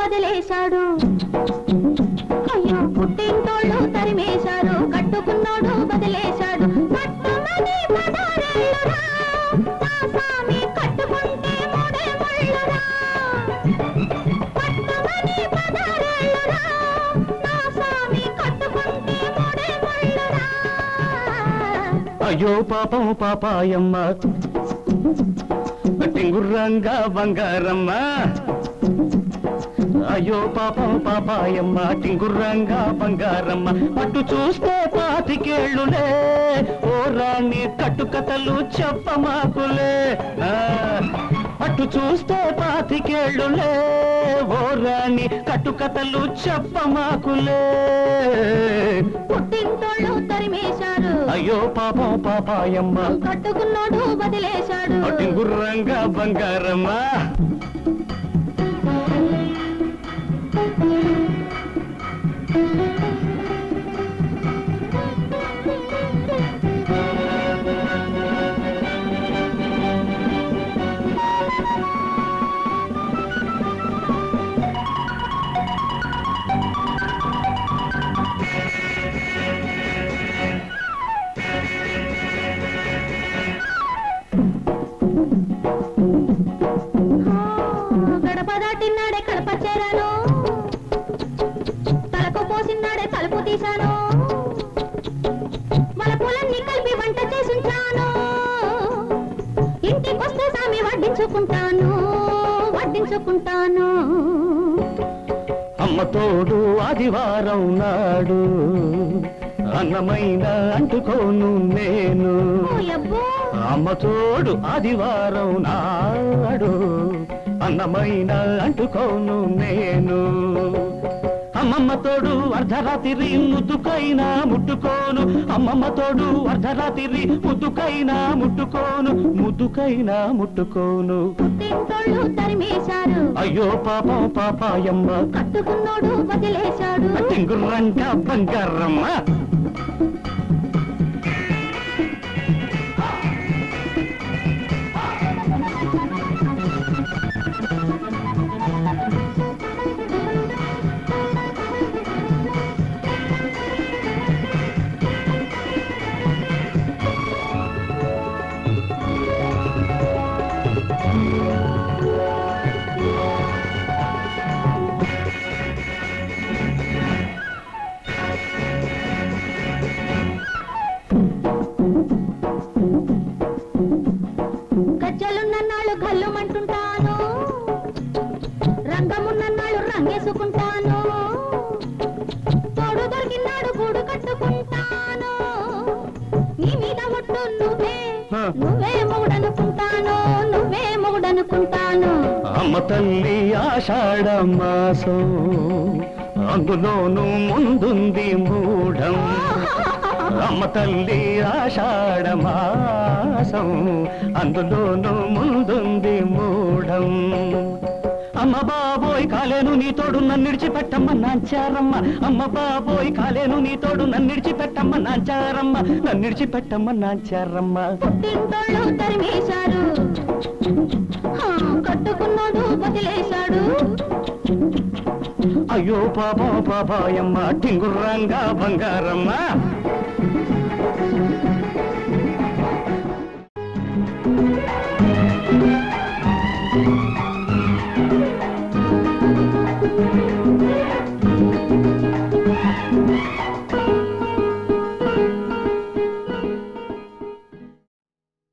వదిలేశాడు అయ్యో పుట్టింటోళ్ళు తరిమేశారు కట్టుకున్నోడు వదిలేశాడు పట్టుమని పదారేళ్ళురా నా స్వామి కట్టుకుంటే మూడే ముళ్ళురా పట్టుమని పదారేళ్ళురా నా స్వామి కట్టుకుంటే మూడే ముళ్ళురా అయ్యో పాపం పాపాయమ్మ టింగుర్రంగా బంగారమ్మ అయ్యో పాపం పాపాయమ్మ టింగుర్రంగా బంగారమ్మ అటు చూస్తే పాతికేళ్ళులే ఓ రాణి కట్టుకథలు చెప్పమాకులే ఆ, అటు చూస్తే పాతికేళ్ళులే ఓ రాణి కట్టుకథలు చెప్పమాకులే పుట్టింటోళ్ళు తరిమేశారు అయ్యో పాపం పాపాయమ్మ కట్టుకున్నోడు వదిలేశాడు టింగుర్రంగా బంగారమ్మ గడప దాటినాడే కడప చేరాను తలకు పోసినాడే తలుపు తీశాను వలపులన్నీ కలిపి వంట చేసుంచాను ఇంటికొస్తే సామి వడ్డించుకుంటాను వడ్డించుకుంటాను అమ్మ తోడు ఆదివారం నాడు అన్నమైన అంటుకోను నేను ఓయబ్బో అమ్మ తోడు ఆదివారం నాడు అన్నమైన అంటుకోను నేను అమ్మమ్మ తోడు అర్ధరాత్రి ముద్దుకైనా ముట్టుకోను అమ్మమ్మ తోడు అర్ధరాత్రి ముద్దుకైనా ముట్టుకోను ముద్దుకైనా ముట్టుకోను పుట్టింటోళ్ళు తరిమేశారు అయ్యో పాపం పాపాయమ్మ కట్టుకున్నోడు వదిలేశాడు టింగుర్రంగా బంగారమ్మ గజ్జలున్నన్నాళ్ళు గల్లుమంటుంటాను రంగమున్నన్నాళ్ళు రంగేసుకుంటాను తోడు దొరికినాడు గూడు కట్టుకుంటాను నీ మీద ఒట్టు నువ్వే హ. నువ్వే మొగుడనుకుంటాను నువ్వే మొగుడనుకుంటాను అమ్మ తల్లి ఆషాఢ మాసం అందులోనూ ముందుంది మూఢం అమ్మ తల్లి ఆషాఢ మాసం అందులోనూ ముందుంది మూఢం అమ్మ బాబోయ్ కాలేను నీ తోడు నన్నిడిచిపెట్టమ్మ నాంచారమ్మ అమ్మ బాబోయ్ కాలేను నీ తోడు నన్నిడిచిపెట్టమ్మ నాంచారమ్మ నన్నిడిచిపెట్టమ్మ నాంచారమ్మ పుట్టింటోళ్ళు తరిమేశారు హా, కట్టుకున్నాడు వదిలేశాడు అయ్యో పాపా పాపాయమ్మ టింగుర్రంగా బంగారమ్మ